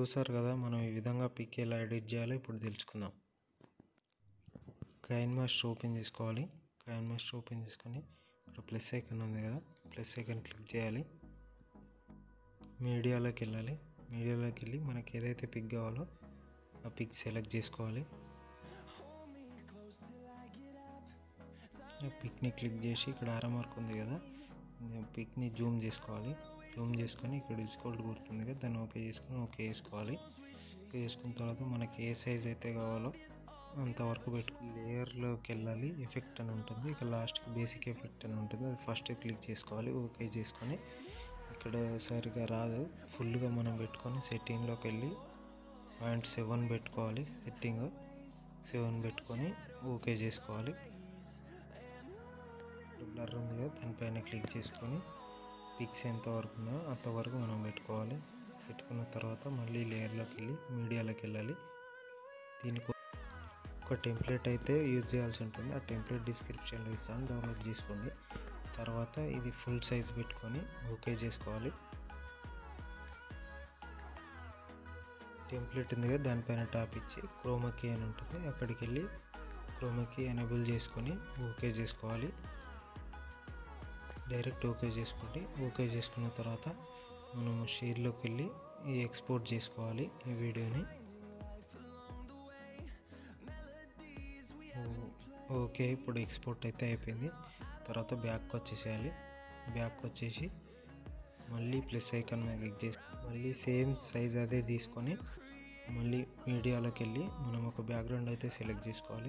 చూసారు కదా మనం ఈ విధంగా పిక్ ఎలా ఎడిట్ చేయాలో ఇప్పుడు తెలుసుకుందాం కైన్ మాస్టర్ ఓపెన్ చేసుకోవాలి కైన్ మాస్టర్ ఓపెన్ చేసుకొని ఇక్కడ ప్లస్ ఐకన్ ఉంది కదా ప్లస్ ఐకన్ క్లిక్ చేయాలి మీడియాలోకి వెళ్ళాలి మీడియాలోకి వెళ్ళి మనకి ఏదైతే పిక్ కావాలో ఆ పిక్ సెలెక్ట్ చేసుకోవాలి ఆ పిక్ని క్లిక్ చేసి ఇక్కడ ఆరో మార్క్ ఉంది కదా పిక్ని జూమ్ చేసుకోవాలి జూమ్ చేసుకొని ఇక్కడ డిస్కౌంట్ గుర్తుంది కదా దాన్ని ఓకే చేసుకొని ఓకే వేసుకోవాలి ఓకే చేసుకున్న తర్వాత మనకి ఏ సైజ్ అయితే కావాలో అంతవరకు పెట్టుకు లేయర్లోకి వెళ్ళాలి ఎఫెక్ట్ అని ఉంటుంది ఇక లాస్ట్కి బేసిక్ ఎఫెక్ట్ అని ఉంటుంది అది ఫస్ట్ క్లిక్ చేసుకోవాలి ఓకే చేసుకొని ఇక్కడ సరిగా రాదు ఫుల్గా మనం పెట్టుకొని సెట్టింగ్లోకి వెళ్ళి పాయింట్ సెవెన్ పెట్టుకోవాలి సెట్టింగ్ సెవెన్ పెట్టుకొని ఓకే చేసుకోవాలి బ్లర్ ఉంది కదా దానిపైన క్లిక్ చేసుకొని పిక్స్ ఎంతవరకు ఉన్నాయో అంతవరకు మనం పెట్టుకోవాలి పెట్టుకున్న తర్వాత మళ్ళీ లేయర్లోకి వెళ్ళి మీడియాలోకి వెళ్ళాలి దీనికి ఒక టెంప్లెట్ అయితే యూజ్ చేయాల్సి ఉంటుంది ఆ టెంప్లెట్ డిస్క్రిప్షన్లో ఇస్తాను డౌన్లోడ్ చేసుకోండి తర్వాత ఇది ఫుల్ సైజ్ పెట్టుకొని ఓకే చేసుకోవాలి టెంప్లెట్ ఉంది కదా దానిపైన టాప్ ఇచ్చి క్రోమకీ అని ఉంటుంది అక్కడికి వెళ్ళి క్రోమకీ ఎనేబుల్ చేసుకొని ఓకే చేసుకోవాలి డైరెక్ట్ ఓకే చేసుకోండి ఓకే చేసుకున్న తర్వాత మనం షేర్లోకి వెళ్ళి ఈ ఎక్స్పోర్ట్ చేసుకోవాలి ఈ వీడియోని ఓకే ఇప్పుడు ఎక్స్పోర్ట్ అయితే అయిపోయింది తర్వాత బ్యాక్ వచ్చేసేయాలి బ్యాక్ వచ్చేసి మళ్ళీ ప్లస్ ఐకాన్ మీద క్లిక్ చేసి మళ్ళీ సేమ్ సైజ్ అదే తీసుకొని మళ్ళీ మీడియాలోకి వెళ్ళి మనం ఒక బ్యాక్గ్రౌండ్ అయితే సెలెక్ట్ చేసుకోవాలి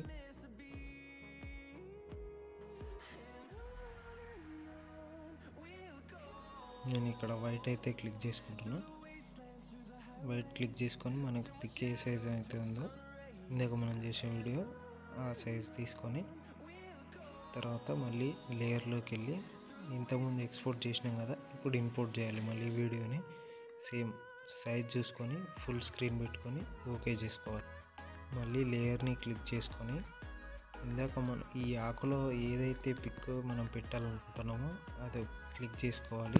నేను ఇక్కడ వైట్ అయితే క్లిక్ చేసుకుంటున్నా వైట్ క్లిక్ చేసుకొని మనకు పిక్ ఏ సైజ్ అయితే ఉందో ఇందాక మనం చేసే వీడియో ఆ సైజ్ తీసుకొని తర్వాత మళ్ళీ లేయర్లోకి వెళ్ళి ఇంతకుముందు ఎక్స్పోర్ట్ చేసినాం కదా ఇప్పుడు ఇంపోర్ట్ చేయాలి మళ్ళీ వీడియోని సేమ్ సైజ్ చూసుకొని ఫుల్ స్క్రీన్ పెట్టుకొని ఓకే చేసుకోవాలి మళ్ళీ లేయర్ని క్లిక్ చేసుకొని ఇందాక మనం ఈ ఆకులో ఏదైతే పిక్ మనం పెట్టాలనుకుంటున్నామో అది క్లిక్ చేసుకోవాలి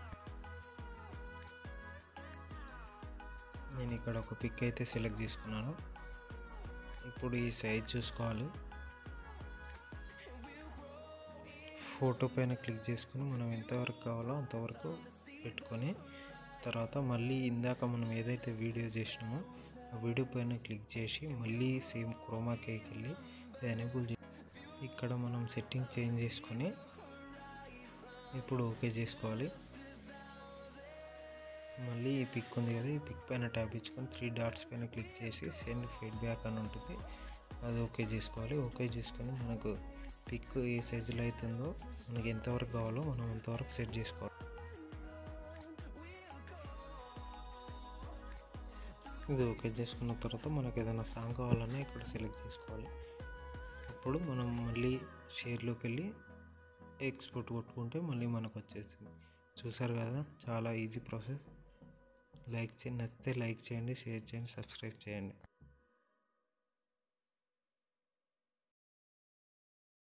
నేను ఇక్కడ ఒక పిక్ అయితే సెలెక్ట్ చేసుకున్నాను ఇప్పుడు ఈ సైజ్ చూసుకోవాలి ఫోటో పైన క్లిక్ చేసుకుని మనం ఎంతవరకు కావాలో అంతవరకు పెట్టుకొని తర్వాత మళ్ళీ ఇందాక మనం ఏదైతే వీడియో చేసినామో ఆ వీడియో పైన క్లిక్ చేసి మళ్ళీ సేమ్ క్రోమా కేకి వెళ్ళి ఎనేబుల్ ఇక్కడ మనం సెట్టింగ్ చేంజ్ చేసుకొని ఇప్పుడు ఓకే చేసుకోవాలి మళ్ళీ ఈ పిక్ ఉంది కదా ఈ పిక్ పైన ట్యాప్ ఇచ్చుకొని త్రీ డాట్స్ పైన క్లిక్ చేసి సెండ్ ఫీడ్బ్యాక్ అని ఉంటుంది అది ఓకే చేసుకోవాలి ఓకే చేసుకొని మనకు పిక్ ఏ సైజులో అవుతుందో మనకి ఎంతవరకు కావాలో మనం అంతవరకు సెట్ చేసుకోవాలి ఇది ఓకే చేసుకున్న తర్వాత మనకు ఏదైనా సాంగ్ కావాలన్నా ఇక్కడ సెలెక్ట్ చేసుకోవాలి అప్పుడు మనం మళ్ళీ షేర్లోకి వెళ్ళి ఎక్స్పోర్ట్ కొట్టుకుంటే మళ్ళీ మనకు వచ్చేసింది చూసారు కదా చాలా ఈజీ ప్రాసెస్ లైక్ చేయండి నచ్చితే లైక్ చేయండి షేర్ చేయండి సబ్స్క్రైబ్ చేయండి